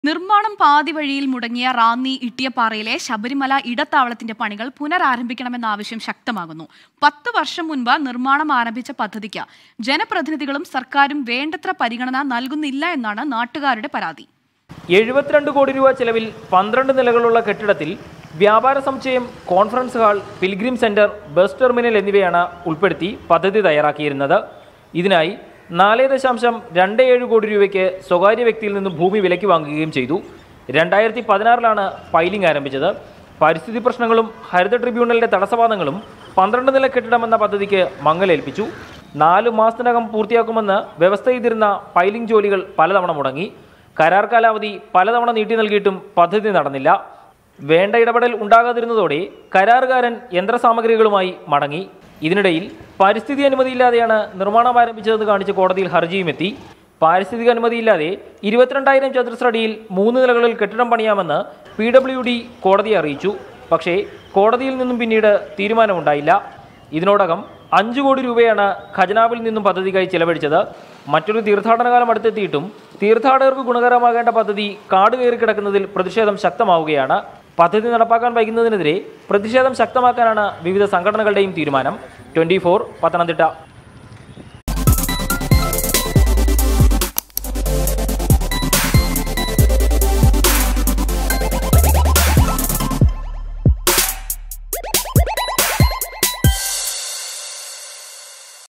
നിർമ്മാണം പാതി വഴിയിൽ മുടങ്ങിയ റാന്നി ഇട്ടിയപ്പാറയിലെ ശബരിമല ഇടത്താവളത്തിന്റെ പണികൾ പുനരാരംഭിക്കണമെന്ന ആവശ്യം ശക്തമാകുന്നു പത്ത് വർഷം മുൻപ് നിർമ്മാണം ആരംഭിച്ച പദ്ധതിക്ക് ജനപ്രതിനിധികളും സർക്കാരും വേണ്ടത്ര പരിഗണന നൽകുന്നില്ല എന്നാണ് നാട്ടുകാരുടെ പരാതി എഴുപത്തിരണ്ട് കോടി രൂപ ചെലവിൽ പന്ത്രണ്ട് നിലകളുള്ള കെട്ടിടത്തിൽ വ്യാപാര സമുച്ചയം conference hall pilgrim centre bus terminal എന്നിവയാണ് ഉൾപ്പെടുത്തി പദ്ധതി തയ്യാറാക്കിയിരുന്നത് ഇതിനായി നാല് ദശാംശം രണ്ട് ഏഴ് കോടി രൂപയ്ക്ക് സ്വകാര്യ വ്യക്തിയിൽ നിന്നും ഭൂമി വിലയ്ക്ക് വാങ്ങുകയും ചെയ്തു രണ്ടായിരത്തി പതിനാറിലാണ് ഫയലിംഗ് ആരംഭിച്ചത് പരിസ്ഥിതി പ്രശ്നങ്ങളും ഹരിത ട്രിബ്യൂണലിന്റെ തടസ്സവാദങ്ങളും പന്ത്രണ്ട് നില കെട്ടിടമെന്ന പദ്ധതിക്ക് മങ്ങലേൽപ്പിച്ചു നാല് മാസത്തിനകം പൂർത്തിയാക്കുമെന്ന് വ്യവസ്ഥ ചെയ്തിരുന്ന ഫയലിംഗ് ജോലികൾ പലതവണ മുടങ്ങി കരാർ കാലാവധി പലതവണ നീട്ടി നൽകിയിട്ടും പദ്ധതി നടന്നില്ല വേണ്ട ഇടപെടൽ ഉണ്ടാകാതിരുന്നതോടെ കരാറുകാരൻ യന്ത്രസാമഗ്രികളുമായി മടങ്ങി ഇതിനിടയിൽ പരിസ്ഥിതി അനുമതിയില്ലാതെയാണ് നിർമ്മാണം ആരംഭിച്ചതെന്ന് കാണിച്ച് കോടതിയിൽ ഹർജിയും എത്തി പാരിസ്ഥിതിക അനുമതിയില്ലാതെ ഇരുപത്തിരണ്ടായിരം ചതുരശ്ര അടിയിൽ മൂന്ന് നിലകളിൽ കെട്ടിടം പണിയാമെന്ന് പി ഡബ്ല്യു ഡി കോടതിയെ അറിയിച്ചു പക്ഷേ കോടതിയിൽ നിന്നും പിന്നീട് തീരുമാനമുണ്ടായില്ല ഇതിനോടകം അഞ്ചു കോടി രൂപയാണ് ഖജനാവിൽ നിന്നും പദ്ധതിക്കായി ചെലവഴിച്ചത് മറ്റൊരു തീർത്ഥാടന കാലം അടുത്തെത്തിയിട്ടും തീർത്ഥാടകർക്ക് ഗുണകരമാകേണ്ട പദ്ധതി കാട് കയറി കിടക്കുന്നതിൽ പ്രതിഷേധം ശക്തമാവുകയാണ് പദ്ധതി നടപ്പാക്കാൻ വൈകുന്നതിനെതിരെ പ്രതിഷേധം ശക്തമാക്കാനാണ് വിവിധ സംഘടനകളുടെയും തീരുമാനം ട്വന്റി പത്തനംതിട്ട